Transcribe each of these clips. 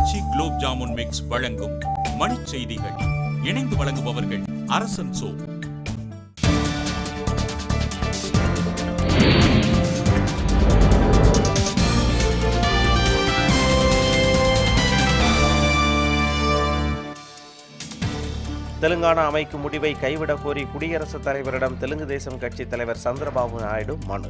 ஆச்சி gulab jamun mix வழங்கும் மணிச் செய்திகள் இணைந்து வழங்குபவர்கள் அரசன் சோ தெலுங்கானா அமைக்கும் முடிவை கைவிடக் கோரி குடியரசுத் தலைவரிடம் தெலுங்கு தேசம் கட்சித் தலைவர் சந்திரபாபு நாயுடு மனு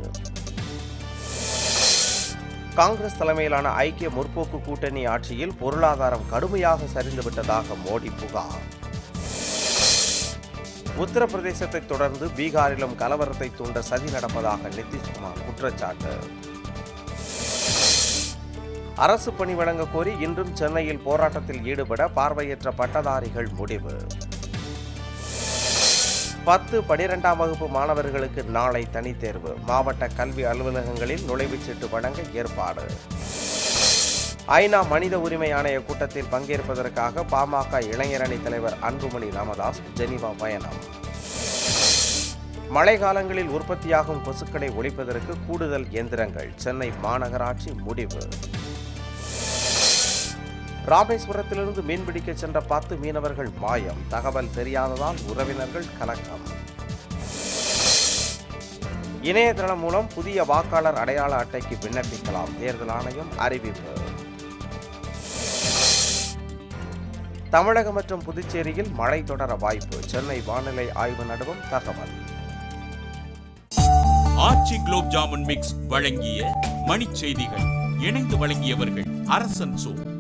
காங்கிரஸ் தலைமையிலான ஐக்கிய முற்போக்கு கூட்டணி ஆட்சியில் பொருளாதாரம் கடுமையாக சரிந்துவிட்டதாக மோடி புகார் உத்தரப்பிரதேசத்தை தொடர்ந்து பீகாரிலும் கலவரத்தை தூண்ட சதி நடப்பதாக நிதிஷ்குமார் குற்றச்சாட்டு அரசு பணி வழங்க கோரி இன்றும் சென்னையில் போராட்டத்தில் ஈடுபட பார்வையற்ற பட்டதாரிகள் முடிவு பத்து பனிரெண்டாம் வகுப்பு மாணவர்களுக்கு நாளை தனித்தேர்வு மாவட்ட கல்வி அலுவலகங்களில் நுழைவுச் சீட்டு வழங்க ஏற்பாடு ஐநா மனித உரிமை ஆணைய கூட்டத்தில் பங்கேற்பதற்காக பாமக இளைஞரணி தலைவர் அன்புமணி ராமதாஸ் ஜெனீவா பயணம் மழை காலங்களில் உற்பத்தியாகும் கொசுக்களை ஒழிப்பதற்கு கூடுதல் இயந்திரங்கள் சென்னை மாநகராட்சி முடிவு ராமேஸ்வரத்திலிருந்து மீன்பிடிக்க சென்ற பத்து மீனவர்கள் மாயம் தகவல் தெரியாததால் உறவினர்கள் கலக்கம் இணையதளம் மூலம் புதிய வாக்காளர் அடையாள அட்டைக்கு விண்ணப்பிக்கலாம் தேர்தல் ஆணையம் அறிவிப்பு தமிழகம் மற்றும் புதுச்சேரியில் மழை தொடர வாய்ப்பு சென்னை வானிலை ஆய்வு நடுவம் தகவல் ஆச்சி குலோப் ஜாமுன் மிக்ஸ் வழங்கிய மணிச் செய்திகள் இணைந்து வழங்கியவர்கள் அரசன் சோ